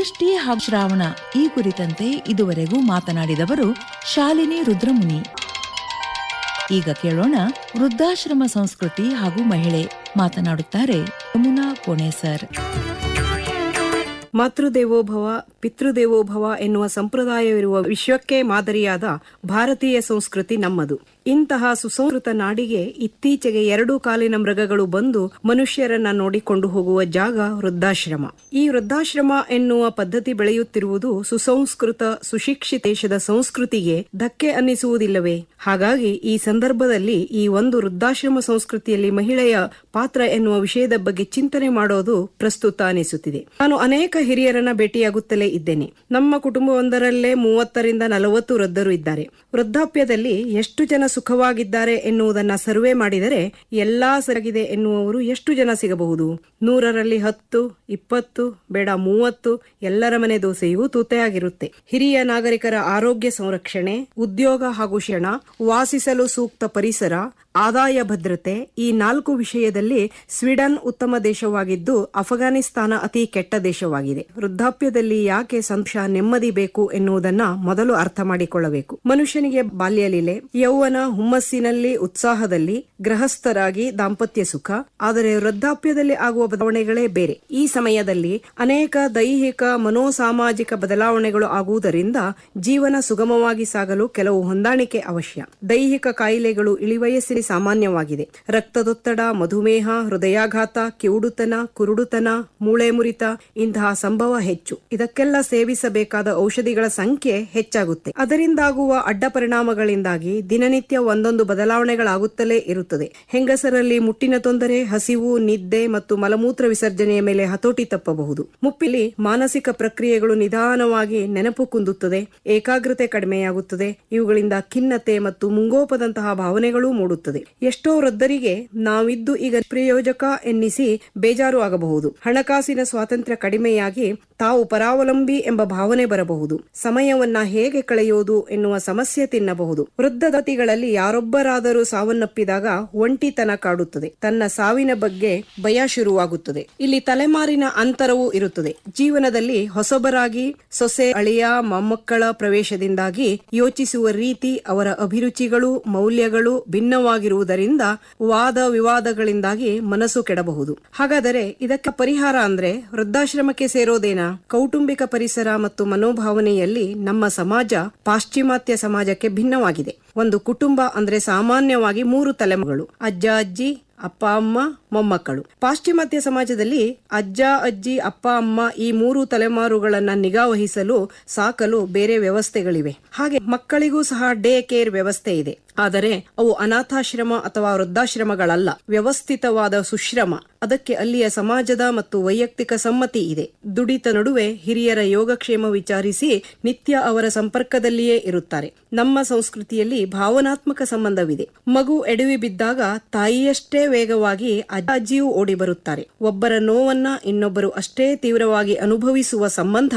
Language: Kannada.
ಜಿಎಸ್ಟಿ ಹಾಗೂ ಶ್ರಾವಣ ಈ ಕುರಿತಂತೆ ಇದುವರೆಗೂ ಮಾತನಾಡಿದವರು ಶಾಲಿನಿ ರುದ್ರಮುನಿ ಈಗ ಕೇಳೋಣ ವೃದ್ಧಾಶ್ರಮ ಸಂಸ್ಕೃತಿ ಹಾಗೂ ಮಹಿಳೆ ಮಾತನಾಡುತ್ತಾರೆ ಯಮುನಾ ಕೋಣೆ ಸರ್ ಮಾತೃದೇವೋಭವ ಪಿತೃದೇವೋಭವ ಎನ್ನುವ ಸಂಪ್ರದಾಯವಿರುವ ವಿಶ್ವಕ್ಕೆ ಮಾದರಿಯಾದ ಭಾರತೀಯ ಸಂಸ್ಕೃತಿ ನಮ್ಮದು ಇಂತಹ ಸುಸಂಸ್ಕೃತ ನಾಡಿಗೆ ಇತ್ತೀಚೆಗೆ ಎರಡು ಕಾಲಿನ ಮೃಗಗಳು ಬಂದು ಮನುಷ್ಯರನ್ನ ನೋಡಿಕೊಂಡು ಹೋಗುವ ಜಾಗ ವೃದ್ಧಾಶ್ರಮ ಈ ವೃದ್ಧಾಶ್ರಮ ಎನ್ನುವ ಪದ್ಧತಿ ಬೆಳೆಯುತ್ತಿರುವುದು ಸುಸಂಸ್ಕೃತ ಸುಶಿಕ್ಷಿತ ದೇಶದ ಸಂಸ್ಕೃತಿಗೆ ಧಕ್ಕೆ ಅನ್ನಿಸುವುದಿಲ್ಲವೇ ಹಾಗಾಗಿ ಈ ಸಂದರ್ಭದಲ್ಲಿ ಈ ಒಂದು ವೃದ್ಧಾಶ್ರಮ ಸಂಸ್ಕೃತಿಯಲ್ಲಿ ಮಹಿಳೆಯ ಪಾತ್ರ ಎನ್ನುವ ವಿಷಯದ ಬಗ್ಗೆ ಚಿಂತನೆ ಮಾಡೋದು ಪ್ರಸ್ತುತ ಅನಿಸುತ್ತಿದೆ ನಾನು ಅನೇಕ ಹಿರಿಯರನ್ನ ಭೇಟಿಯಾಗುತ್ತಲೇ ಇದ್ದೇನೆ ನಮ್ಮ ಕುಟುಂಬವೊಂದರಲ್ಲೇ ಮೂವತ್ತರಿಂದ ನಲವತ್ತು ವೃದ್ಧರು ಇದ್ದಾರೆ ವೃದ್ಧಾಪ್ಯದಲ್ಲಿ ಎಷ್ಟು ಜನ ಸುಖವಾಗಿದ್ದಾರೆ ಎನ್ನುವುದನ್ನ ಸರ್ವೆ ಮಾಡಿದರೆ ಎಲ್ಲಾ ಸರಿಯಾಗಿದೆ ಎನ್ನುವವರು ಎಷ್ಟು ಜನ ಸಿಗಬಹುದು ನೂರರಲ್ಲಿ ಹತ್ತು ಇಪ್ಪತ್ತು ಬೇಡ ಮೂವತ್ತು ಎಲ್ಲರ ಮನೆ ದೋಸೆಯೂ ತೂತೆಯಾಗಿರುತ್ತೆ ಹಿರಿಯ ನಾಗರಿಕರ ಆರೋಗ್ಯ ಸಂರಕ್ಷಣೆ ಉದ್ಯೋಗ ಹಾಗೂ ಶಿಕ್ಷಣ ವಾಸಿಸಲು ಸೂಕ್ತ ಪರಿಸರ ಆದಾಯ ಭದ್ರತೆ ಈ ನಾಲ್ಕು ವಿಷಯದಲ್ಲಿ ಸ್ವೀಡನ್ ಉತ್ತಮ ದೇಶವಾಗಿದ್ದು ಅಫಘಾನಿಸ್ತಾನ ಅತಿ ಕೆಟ್ಟ ದೇಶವಾಗಿದೆ ವೃದ್ಧಾಪ್ಯದಲ್ಲಿ ಯಾಕೆ ಸಂತೋಷ ನೆಮ್ಮದಿ ಬೇಕು ಎನ್ನುವುದನ್ನ ಮೊದಲು ಅರ್ಥ ಮಾಡಿಕೊಳ್ಳಬೇಕು ಮನುಷ್ಯನಿಗೆ ಬಾಲ್ಯ ಲೀಲೆ ಯೌವನ ಹುಮ್ಮಸ್ಸಿನಲ್ಲಿ ಉತ್ಸಾಹದಲ್ಲಿ ಗೃಹಸ್ಥರಾಗಿ ದಾಂಪತ್ಯ ಸುಖ ಆದರೆ ವೃದ್ಧಾಪ್ಯದಲ್ಲಿ ಆಗುವ ಬದಲಾವಣೆಗಳೇ ಬೇರೆ ಈ ಸಮಯದಲ್ಲಿ ಅನೇಕ ದೈಹಿಕ ಮನೋಸಾಮಾಜಿಕ ಬದಲಾವಣೆಗಳು ಆಗುವುದರಿಂದ ಜೀವನ ಸುಗಮವಾಗಿ ಸಾಗಲು ಕೆಲವು ಹೊಂದಾಣಿಕೆ ಅವಶ್ಯ ದೈಹಿಕ ಕಾಯಿಲೆಗಳು ಇಳಿವಯಸ್ಸಿನ ಸಾಮಾನ್ಯವಾಗಿದೆ ರಕ್ತದೊತ್ತಡ ಮಧುಮೇಹ ಹೃದಯಾಘಾತ ಕಿವುಡುತನ ಕುರುಡುತನ ಮೂಳೆ ಮುರಿತ ಇಂತಹ ಸಂಭವ ಹೆಚ್ಚು ಇದಕ್ಕೆಲ್ಲ ಸೇವಿಸಬೇಕಾದ ಔಷಧಿಗಳ ಸಂಖ್ಯೆ ಹೆಚ್ಚಾಗುತ್ತೆ ಅದರಿಂದಾಗುವ ಅಡ್ಡ ಪರಿಣಾಮಗಳಿಂದಾಗಿ ದಿನನಿತ್ಯ ಒಂದೊಂದು ಬದಲಾವಣೆಗಳಾಗುತ್ತಲೇ ಇರುತ್ತದೆ ಹೆಂಗಸರಲ್ಲಿ ಮುಟ್ಟಿನ ತೊಂದರೆ ಹಸಿವು ನಿದ್ದೆ ಮತ್ತು ಮಲಮೂತ್ರ ವಿಸರ್ಜನೆಯ ಮೇಲೆ ಹತೋಟಿ ತಪ್ಪಬಹುದು ಮುಪ್ಪಿಲಿ ಮಾನಸಿಕ ಪ್ರಕ್ರಿಯೆಗಳು ನಿಧಾನವಾಗಿ ನೆನಪು ಕುಂದುತ್ತದೆ ಏಕಾಗ್ರತೆ ಕಡಿಮೆಯಾಗುತ್ತದೆ ಇವುಗಳಿಂದ ಖಿನ್ನತೆ ಮತ್ತು ಮುಂಗೋಪದಂತಹ ಭಾವನೆಗಳೂ ಮೂಡುತ್ತದೆ ಎಷ್ಟೋ ವೃದ್ಧರಿಗೆ ನಾವಿದ್ದು ಈಗ ಪ್ರಯೋಜಕ ಎನ್ನಿಸಿ ಬೇಜಾರು ಆಗಬಹುದು ಹಣಕಾಸಿನ ಸ್ವಾತಂತ್ರ್ಯ ಕಡಿಮೆಯಾಗಿ ತಾವು ಪರಾವಲಂಬಿ ಎಂಬ ಭಾವನೆ ಬರಬಹುದು ಸಮಯವನ್ನ ಹೇಗೆ ಕಳೆಯೋದು ಎನ್ನುವ ಸಮಸ್ಯೆ ತಿನ್ನಬಹುದು ವೃದ್ಧ ದತಿಗಳಲ್ಲಿ ಯಾರೊಬ್ಬರಾದರೂ ಸಾವನ್ನಪ್ಪಿದಾಗ ಒಂಟಿತನ ಕಾಡುತ್ತದೆ ತನ್ನ ಸಾವಿನ ಬಗ್ಗೆ ಭಯ ಶುರುವಾಗುತ್ತದೆ ಇಲ್ಲಿ ತಲೆಮಾರಿನ ಅಂತರವೂ ಇರುತ್ತದೆ ಜೀವನದಲ್ಲಿ ಹೊಸಬರಾಗಿ ಸೊಸೆ ಅಳಿಯ ಮೊಮ್ಮಕ್ಕಳ ಪ್ರವೇಶದಿಂದಾಗಿ ಯೋಚಿಸುವ ರೀತಿ ಅವರ ಅಭಿರುಚಿಗಳು ಮೌಲ್ಯಗಳು ಭಿನ್ನವಾಗಿರುವುದರಿಂದ ವಾದ ವಿವಾದಗಳಿಂದಾಗಿ ಮನಸ್ಸು ಕೆಡಬಹುದು ಹಾಗಾದರೆ ಇದಕ್ಕೆ ಪರಿಹಾರ ಅಂದ್ರೆ ವೃದ್ಧಾಶ್ರಮಕ್ಕೆ ಸೇರೋದೇನಾ ಕೌಟುಂಬಿಕ ಪರಿಸರ ಮತ್ತು ಮನೋಭಾವನೆಯಲ್ಲಿ ನಮ್ಮ ಸಮಾಜ ಪಾಶ್ಚಿಮಾತ್ಯ ಸಮಾಜಕ್ಕೆ ಭಿನ್ನವಾಗಿದೆ ಒಂದು ಕುಟುಂಬ ಅಂದ್ರೆ ಸಾಮಾನ್ಯವಾಗಿ ಮೂರು ತಲೆಮಗಳು ಅಜ್ಜ ಅಜ್ಜಿ ಅಪ್ಪ ಅಮ್ಮ ಮೊಮ್ಮಕ್ಕಳು ಪಾಶ್ಚಿಮಾತ್ಯ ಸಮಾಜದಲ್ಲಿ ಅಜ್ಜ ಅಜ್ಜಿ ಅಪ್ಪ ಅಮ್ಮ ಈ ಮೂರು ತಲೆಮಾರುಗಳನ್ನ ನಿಗಾವಹಿಸಲು ಸಾಕಲು ಬೇರೆ ವ್ಯವಸ್ಥೆಗಳಿವೆ ಹಾಗೆ ಮಕ್ಕಳಿಗೂ ಸಹ ಡೇ ಕೇರ್ ವ್ಯವಸ್ಥೆ ಇದೆ ಆದರೆ ಅವು ಅನಾಥಾಶ್ರಮ ಅಥವಾ ವೃದ್ಧಾಶ್ರಮಗಳಲ್ಲ ವ್ಯವಸ್ಥಿತವಾದ ಸುಶ್ರಮ ಅದಕ್ಕೆ ಅಲ್ಲಿಯ ಸಮಾಜದ ಮತ್ತು ವೈಯಕ್ತಿಕ ಸಮ್ಮತಿ ಇದೆ ದುಡಿತ ನಡುವೆ ಹಿರಿಯರ ಯೋಗಕ್ಷೇಮ ವಿಚಾರಿಸಿ ನಿತ್ಯ ಅವರ ಸಂಪರ್ಕದಲ್ಲಿಯೇ ಇರುತ್ತಾರೆ ನಮ್ಮ ಸಂಸ್ಕೃತಿಯಲ್ಲಿ ಭಾವನಾತ್ಮಕ ಸಂಬಂಧವಿದೆ ಮಗು ಎಡವಿ ಬಿದ್ದಾಗ ತಾಯಿಯಷ್ಟೇ ವೇಗವಾಗಿ ಅಜ್ಜ ಅಜ್ಜಿಯೂ ಓಡಿ ಬರುತ್ತಾರೆ ಒಬ್ಬರ ನೋವನ್ನ ಇನ್ನೊಬ್ಬರು ಅಷ್ಟೇ ತೀವ್ರವಾಗಿ ಅನುಭವಿಸುವ ಸಂಬಂಧ